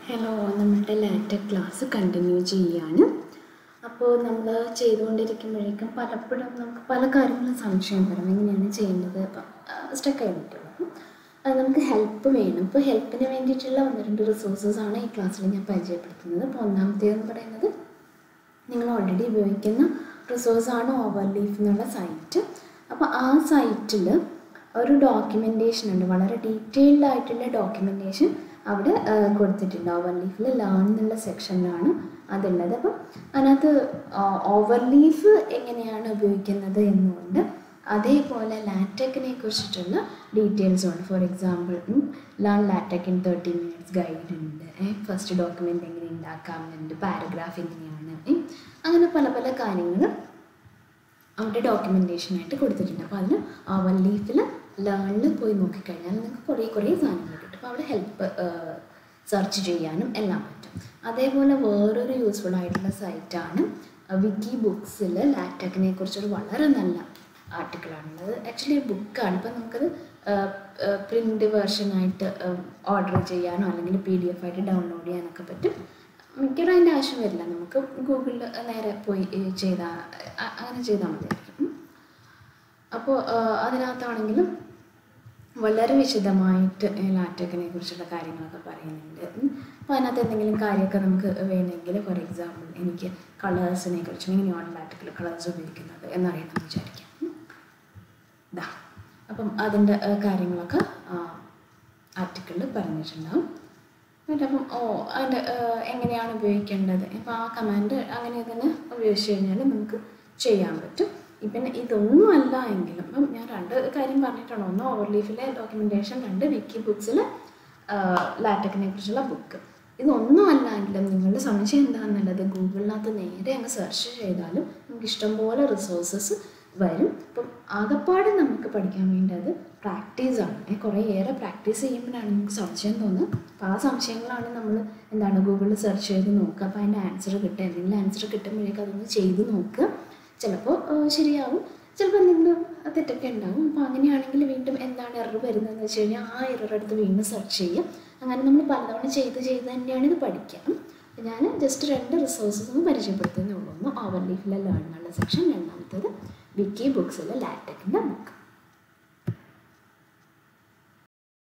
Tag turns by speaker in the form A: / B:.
A: Hello നമ്മളുടെ ലാറ്റക് class continue ചെയ്യാണ് അപ്പോൾ നമ്മൾ ചെയ്തുകൊണ്ടിരിക്കുമ്പോഴേക്കും പലപ്പോഴും നമുക്ക് പല കാര്യങ്ങളും സംശയം വരും എങ്ങനെയാണ് ചെയ്യേണ്ടത് അപ്പം സ്റ്റക്ക് ആയിട്ടുള്ളത് അത് നമുക്ക് ഹെൽപ്പ് വേണം ഇപ്പോൾ ഹെൽപ്പിന് വേണ്ടിയിട്ടുള്ള ഒന്ന് രണ്ട് റിസോഴ്സസ് ആണ് ഈ ക്ലാസ്സിൽ ഞാൻ പരിചയപ്പെടുത്തുന്നത് അപ്പോൾ ഒന്നാമത്തേതെന്ന് പറയുന്നത് നിങ്ങൾ ഓൾറെഡി ഉപയോഗിക്കുന്ന റിസോഴ്സാണ് ഓവർ ലീഫ് എന്നുള്ള സൈറ്റ് അപ്പോൾ ആ സൈറ്റിൽ ഒരു ഡോക്യുമെൻറ്റേഷൻ ഉണ്ട് വളരെ ഡീറ്റെയിൽഡ് ആയിട്ടുള്ള ഡോക്യുമെൻറ്റേഷൻ അവിടെ ആ, കൊടുത്തിട്ടുണ്ട് ഓവർ ലീഫിൽ ലേൺ എന്നുള്ള സെക്ഷനിലാണ് അതുള്ളത് അപ്പം അതിനകത്ത് ഓവർ ലീഫ് എങ്ങനെയാണ് ഉപയോഗിക്കുന്നത് എന്നുകൊണ്ട് അതേപോലെ ലാറ്റക്കിനെ കുറിച്ചിട്ടുള്ള ഡീറ്റെയിൽസും ഉണ്ട് for example learn LaTeX in thirty minutes guide ഉണ്ട് ഫസ്റ്റ് ഡോക്യുമെൻ്റ് എങ്ങനെ ഉണ്ടാക്കാമെന്നുണ്ട് പാരഗ്രാഫ് എങ്ങനെയാണ് ഏ, അങ്ങനെ പല പല കാര്യങ്ങൾ അവിടെ ഡോക്യുമെൻറ്റേഷനായിട്ട് കൊടുത്തിട്ടുണ്ട് അപ്പോൾ അതിന് വൺ ലീഫിൽ ലേണിൽ പോയി നോക്കിക്കഴിഞ്ഞാൽ നിങ്ങൾക്ക് കുറേ കുറേ സാധനങ്ങൾ കിട്ടും അപ്പോൾ അവിടെ ഹെൽപ്പ് സെർച്ച് ചെയ്യാനും എല്ലാം പറ്റും അതേപോലെ വേറൊരു യൂസ്ഫുൾ ആയിട്ടുള്ള സൈറ്റാണ് വിക്കി ബുക്സിൽ ലാറ്റക്കിനെ കുറിച്ചൊരു വളരെ നല്ല ആർട്ടിക്കിളാണുള്ളത് ആക്ച്വലി ഒരു ബുക്കാണ് ഇപ്പം നമുക്കത് പ്രിൻ്റ് വേർഷനായിട്ട് ഓർഡർ ചെയ്യാനോ അല്ലെങ്കിൽ പി ഡി എഫ് ആയിട്ട് ഡൗൺലോഡ് ചെയ്യാനൊക്കെ പറ്റും മിക്കവാറും അതിൻ്റെ ആവശ്യം വരില്ല നമുക്ക് ഗൂഗിളിൽ നേരെ പോയി ചെയ്താൽ അങ്ങനെ ചെയ്താൽ മതിയായിരിക്കും അപ്പോൾ അതിനകത്താണെങ്കിലും വളരെ വിശദമായിട്ട് ലാറ്റക്കിനെ കുറിച്ചുള്ള കാര്യങ്ങളൊക്കെ പറയുന്നുണ്ട് ഉം. അപ്പോൾ അതിനകത്ത് എന്തെങ്കിലും കാര്യമൊക്കെ നമുക്ക് വേണമെങ്കിൽ ഫോർ എക്സാമ്പിൾ എനിക്ക് കളേഴ്സിനെ കുറിച്ച് എങ്ങനെയാണ് ലാറ്റക്കിൽ കളേഴ്സ് ഉപയോഗിക്കുന്നത് എന്നറിയണമെന്ന് വിചാരിക്കാം ഉം. ദാ അപ്പം അതിൻ്റെ ഏഹ്, കാര്യങ്ങളൊക്കെ ആർട്ടിക്കിളിൽ പറഞ്ഞിട്ടുണ്ടാവും എന്നിട്ട് അപ്പം ഓ അതിൻ്റെ ഏഹ്, എങ്ങനെയാണ് ഉപയോഗിക്കേണ്ടത് ഇപ്പോൾ ആ കമാൻഡ് അങ്ങനെ തന്നെ ഉപയോഗിച്ച് കഴിഞ്ഞാൽ നമുക്ക് ചെയ്യാൻ പറ്റും പിന്നെ ഇതൊന്നും അല്ല എങ്കിലും ഇപ്പം ഞാൻ രണ്ട് കാര്യം പറഞ്ഞിട്ടാണ് ഒന്ന് ഓവർലീഫിലെ ഡോക്യുമെൻറ്റേഷൻ രണ്ട് വിക്കി ബുക്സിൽ ലാറ്റക്കിനെ കുറിച്ചുള്ള ബുക്ക് ഇതൊന്നും അല്ല എങ്കിലും നിങ്ങളുടെ സംശയം എന്താണെന്നുള്ളത് ഗൂഗിളിനകത്ത് നേരെ അങ്ങ് സെർച്ച് ചെയ്താലും നമുക്ക് ഇഷ്ടംപോലെ റിസോഴ്സസ് വരും അപ്പം ആകപ്പാടെ നമുക്ക് പഠിക്കാൻ വേണ്ടത് പ്രാക്ടീസാണ് കുറേ ഏറെ പ്രാക്ടീസ് ചെയ്യുമ്പോഴാണ് നമുക്ക് സംശയം തോന്നുന്നത് അപ്പോൾ ആ സംശയങ്ങളാണ് നമ്മൾ എന്താണ് ഗൂഗിളിൽ സെർച്ച് ചെയ്ത് നോക്കുക അപ്പോൾ അതിൻ്റെ ആൻസർ കിട്ടുക എന്തെങ്കിലും ആൻസർ കിട്ടുമ്പോഴേക്കും അതൊന്ന് ചെയ്ത് നോക്കുക ചിലപ്പോൾ ശരിയാവും ചിലപ്പോൾ എന്തെങ്കിലും തെറ്റൊക്കെ ഉണ്ടാവും അപ്പോൾ അങ്ങനെയാണെങ്കിൽ വീണ്ടും എന്താണ് എറർ വരുന്നതെന്ന് വെച്ച് കഴിഞ്ഞാൽ ആ എറർ എടുത്ത് വീണ്ടും സെർച്ച് ചെയ്യും അങ്ങനെ നമ്മൾ പലതവണ ചെയ്ത് ചെയ്ത് തന്നെയാണ് ഇത് പഠിക്കുക അപ്പോൾ ഞാൻ ജസ്റ്റ് രണ്ട് റിസോഴ്സസ് ഒന്ന് പരിചയപ്പെടുത്തുന്നേ ഉള്ളൂ ഒന്ന് ഓവർ ലീഫിലെ ലേൺ എന്നുള്ള സെക്ഷൻ രണ്ടാമത്തേത് വിക്കി ബുക്സിലെ ലാറ്റക്കിൻ്റെ ബുക്ക്